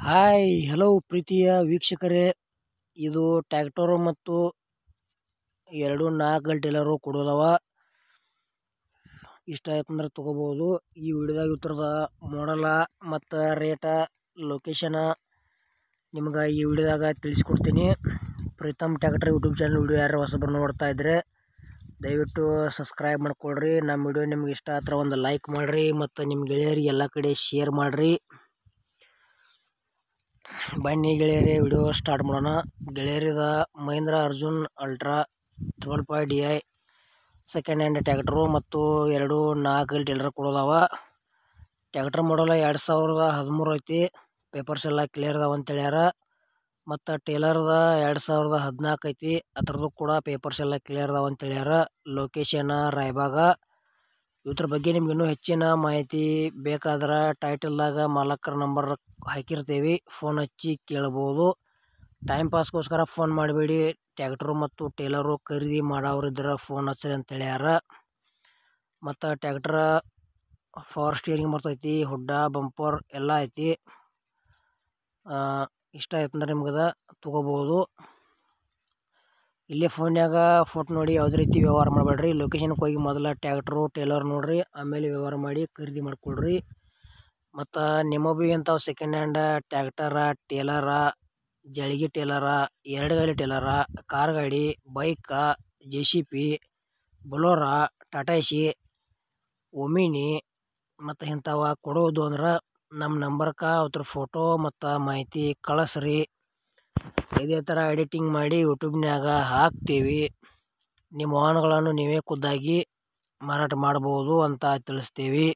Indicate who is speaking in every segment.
Speaker 1: hi hello ಪ್ರೀತಿಯ ವೀಕ್ಷಕರೇ ಇದು ಟ್ಯಾಕ್ಟರು ಮತ್ತು ಎರಡು ನಾಲ್ಕು ಟೇಲರು ಕೊಡೋದವ ಇಷ್ಟ ಆಯ್ತಂದ್ರೆ ತೊಗೋಬೋದು ಈ ವಿಡಿಯೋದಾಗ ಇದ್ರದ ಮಾಡಲ ಮತ್ತು ರೇಟ ಲೊಕೇಶನ ನಿಮ್ಗೆ ಈ ವಿಡಿಯೋದಾಗ ತಿಳಿಸ್ಕೊಡ್ತೀನಿ Preetham tractor YouTube channel video ಯಾರು ಹೊಸಬ್ರು ನೋಡ್ತಾ ಇದ್ದರೆ ದಯವಿಟ್ಟು ಸಬ್ಸ್ಕ್ರೈಬ್ ಮಾಡ್ಕೊಳ್ರಿ ನಮ್ಮ ವಿಡಿಯೋ ನಿಮ್ಗೆ ಇಷ್ಟ ಆದ್ರೆ ಒಂದು ಲೈಕ್ ಮಾಡಿರಿ ಮತ್ತು ನಿಮ್ಮ ಗೆಳೆಯರಿಗೆ ಎಲ್ಲ ಕಡೆ ಶೇರ್ ಮಾಡಿರಿ ಬನ್ನಿ ಗೆಳೆಯರೇ ವಿಡಿಯೋ ಸ್ಟಾರ್ಟ್ ಮಾಡೋಣ ಗೆಳೆಯರಿದ Mahindra Arjun ultra triple five D I second hand tractor ಮತ್ತು ಎರಡು ನಾಲ್ಕು ಟೇಲರ್ ಕೊಡೋದವ ಟ್ಯಾಕ್ಟರ್ ಮಾಡಲ್ಲ ಎರಡು ಸಾವಿರದ ಹದಿಮೂರು ಐತಿ ಪೇಪರ್ಸ್ ಎಲ್ಲ ಕ್ಲಿಯರ್ ಅದಾವ ಅಂತ ಹೇಳ್ಯಾರ ಮತ್ತು ಟೇಲರ್ದ ಎರಡು ಸಾವಿರದ ಹದಿನಾಲ್ಕು ಐತಿ ಅದ್ರದ್ದು ಕೂಡ ಪೇಪರ್ಸ್ ಎಲ್ಲ ಕ್ಲಿಯರ್ ಅದಾವ ಅಂತ ಹೇಳ್ಯಾರ ಲೊಕೇಶನ್ ರಾಯಬಾಗ ಇದ್ರ ಬಗ್ಗೆ ನಿಮ್ಗೆ ಇನ್ನೂ ಹೆಚ್ಚಿನ ಮಾಹಿತಿ ಬೇಕಾದ್ರೆ ಟೈಟಲ್ದಾಗ ಮಾಲಕರ ನಂಬರ್ ಹಾಕಿರ್ತೀವಿ ಫೋನ್ ಹಚ್ಚಿ ಕೇಳ್ಬೋದು ಟೈಮ್ ಪಾಸ್ಗೋಸ್ಕರ ಫೋನ್ ಮಾಡಬೇಡಿ ಟ್ಯಾಕ್ಟ್ರು ಮತ್ತು ಟೇಲರು ಖರೀದಿ ಮಾಡೋರಿದ್ರೆ ಫೋನ್ ಹಚ್ಚಿರಿ ಅಂತ ಹೇಳ್ಯಾರ ಮತ್ತು ಟ್ಯಾಕ್ಟ್ರ ಪವರ್ ಸ್ಟೀರಿಂಗ್ ಬರ್ತೈತಿ ಹುಡ್ಡ ಬಂಪರ್ ಎಲ್ಲ ಐತಿ ಇಷ್ಟ ಆಯ್ತಂದ್ರೆ ನಿಮ್ಗದ ತೊಗೋಬೋದು ಇಲ್ಲೇ ಫೋನ್ಯಾಗ ಫೋಟೋ ನೋಡಿ ಯಾವುದೇ ರೀತಿ ವ್ಯವಹಾರ ಮಾಡಬೇಡ್ರಿ ಲೊಕೇಶನ್ಗೆ ಹೋಗಿ ಮೊದಲ ಟ್ಯಾಕ್ಟ್ರು ಟೇಲರ್ ನೋಡ್ರಿ ಆಮೇಲೆ ವ್ಯವಹಾರ ಮಾಡಿ ಖರೀದಿ ಮಾಡ್ಕೊಳ್ರಿ ಮತ್ತು ನಿಮ್ಮ ಭೀ ಅಂಥವು ಸೆಕೆಂಡ್ ಹ್ಯಾಂಡ ಟ್ಯಾಕ್ಟರ ಟೇಲರ ಜಳಿಗೆ ಟೇಲರ ಎರಡು ಗಾಲಿ ಟೇಲರ ಕಾರ್ ಗಾಡಿ ಬೈಕ J C B Bolero Tata Ace Omni ಮತ್ತು ಇಂಥವ ಕೊಡೋದು ಅಂದ್ರೆ ನಮ್ಮ ನಂಬರ್ಗೆ ಅದ್ರ ಫೋಟೋ ಮತ್ತು ಮಾಹಿತಿ ಕಳಿಸ್ರಿ ಇದೇ ಥರ ಎಡಿಟಿಂಗ್ ಮಾಡಿ ಯೂಟ್ಯೂಬ್ನ್ಯಾಗ ಹಾಕ್ತೀವಿ ನಿಮ್ಮ ವಾಹನಗಳನ್ನು ನೀವೇ ಖುದ್ದಾಗಿ ಮಾರಾಟ ಮಾಡ್ಬೋದು ಅಂತ ತಿಳಿಸ್ತೀವಿ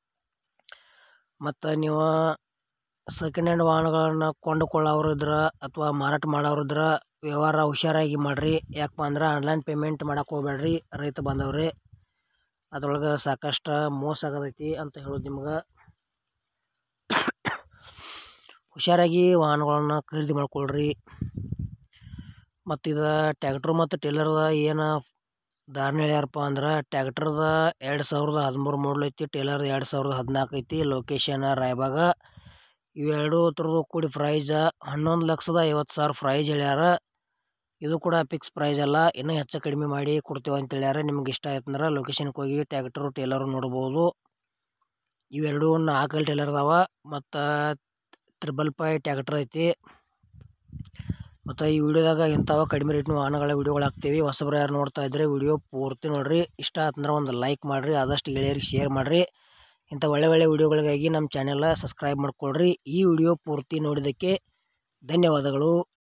Speaker 1: ಮತ್ತು ನೀವು ಸೆಕೆಂಡ್ ಹ್ಯಾಂಡ್ ವಾಹನಗಳನ್ನ ಕೊಂಡುಕೊಳ್ಳೋರಿದ್ರೆ ಅಥವಾ ಮಾರಾಟ ಮಾಡೋರಿದ್ರೆ ವ್ಯವಹಾರ ಹುಷಾರಾಗಿ ಮಾಡಿರಿ ಯಾಕಪ್ಪ ಅಂದ್ರೆ ಆನ್ಲೈನ್ ಪೇಮೆಂಟ್ ಮಾಡಕ್ಕೆ ಹೋಗ್ಬೇಡ್ರಿ ರೈತ ಬಾಂಧವ್ರಿ ಅದ್ರೊಳಗೆ ಸಾಕಷ್ಟು ಮೋಸ ಆಗತೈತಿ ಅಂತ ಹೇಳೋದು ನಿಮ್ಗೆ ಹುಷಾರಾಗಿ ವಾಹನಗಳನ್ನ ಖರೀದಿ ಮಾಡ್ಕೊಳ್ರಿ ಮತ್ತು ಇದು ಟ್ಯಾಕ್ಟ್ರು ಮತ್ತು ಟೇಲರ್ದ ಏನು ಧಾರಣ ಹೇಳ್ಯಾರಪ್ಪ ಅಂದ್ರೆ ಟ್ಯಾಕ್ಟರ್ದ ಎರಡು ಸಾವಿರದ ಹದಿಮೂರು ಮಾಡಲ್ ಐತಿ ಟೇಲರ್ ಎರಡು ಸಾವಿರದ ಹದಿನಾಲ್ಕು ಐತಿ ಲೊಕೇಶನ್ ರಾಯಬಾಗ ಇವೆರಡು ಥರದ್ದು ಕೂಡಿ ಪ್ರೈಜ ಹನ್ನೊಂದು ಲಕ್ಷದ ಐವತ್ತು ಸಾವಿರ ಪ್ರೈಜ್ ಹೇಳ್ಯಾರ ಇದು ಕೂಡ ಫಿಕ್ಸ್ ಪ್ರೈಸ್ ಅಲ್ಲ ಇನ್ನೂ ಹೆಚ್ಚು ಕಡಿಮೆ ಮಾಡಿ ಕೊಡ್ತೇವೆ ಅಂತ ಹೇಳ್ಯಾರ ನಿಮ್ಗೆ ಇಷ್ಟ ಆಯ್ತಂದ್ರೆ ಲೊಕೇಶನ್ಗೆ ಹೋಗಿ ಟ್ಯಾಕ್ಟರು ಟೇಲರು ನೋಡ್ಬೋದು ಇವೆರಡು ನಾಲ್ಕು ಟೇಲರ್ ಅದಾವ ಮತ್ತು ತ್ರಿಬಲ್ ಫೈ ಟ್ಯಾಕ್ಟರ್ ಐತಿ ಮತ್ತು ಈ ವಿಡಿಯೋದಾಗ ಇಂಥವ ಕಡಿಮೆ ರೇಟ್ನ ವಾಹನಗಳ ವಿಡಿಯೋಗಳು ಹಾಕ್ತೀವಿ ಹೊಸಬ್ರು ಯಾರು ನೋಡ್ತಾ ಇದ್ದರೆ ವಿಡಿಯೋ ಪೂರ್ತಿ ನೋಡಿರಿ ಇಷ್ಟ ಆತಂದ್ರೆ ಒಂದು ಲೈಕ್ ಮಾಡಿರಿ ಆದಷ್ಟು ಗೆಳೆಯರಿಗೆ ಶೇರ್ ಮಾಡಿರಿ ಇಂಥ ಒಳ್ಳೆ ಒಳ್ಳೆ ವಿಡಿಯೋಗಳಿಗಾಗಿ ನಮ್ಮ ಚಾನೆಲ್ ಸಬ್ಸ್ಕ್ರೈಬ್ ಮಾಡ್ಕೊಳ್ರಿ ಈ ವಿಡಿಯೋ ಪೂರ್ತಿ ನೋಡಿದ್ದಕ್ಕೆ ಧನ್ಯವಾದಗಳು